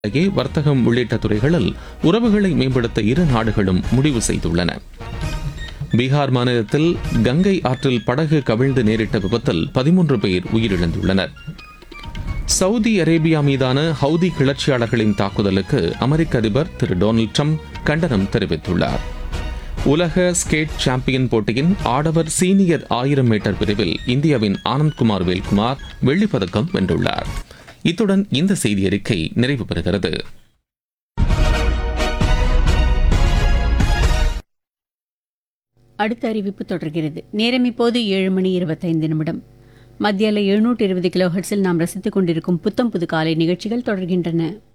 இடையே வர்த்தகம் உள்ளிட்ட துறைகளில் உறவுகளை மேம்படுத்த இரு நாடுகளும் முடிவு செய்துள்ளன பீகார் மாநிலத்தில் கங்கை ஆற்றில் படகு கவிழ்ந்து நேரிட்ட விபத்தில் பதிமூன்று பேர் உயிரிழந்துள்ளனர் சவுதி அரேபியா மீதான ஹவுதி கிளர்ச்சியாளர்களின் தாக்குதலுக்கு அமெரிக்க அதிபர் திரு டொனால்ட் ட்ரம்ப் கண்டனம் தெரிவித்துள்ளார் உலக ஸ்கேட் சாம்பியன் போட்டியின் ஆடவர் சீனியர் ஆயிரம் மீட்டர் பிரிவில் இந்தியாவின் ஆனந்த்குமார் வேல்குமார் வெள்ளிப் பதக்கம் வென்றுள்ளார் இத்துடன் இந்த செய்தி அறிக்கை நிறைவு பெறுகிறது அடுத்த அறிவிப்பு தொடர்கிறது நேரம் இப்போது ஏழு மணி இருபத்தைந்து நிமிடம் மத்தியால எழுநூற்று இருபது கிலோ ஹெர்ட்ஸில் நாம் ரசித்துக் கொண்டிருக்கும் புத்தம் புது காலை நிகழ்ச்சிகள் தொடர்கின்றன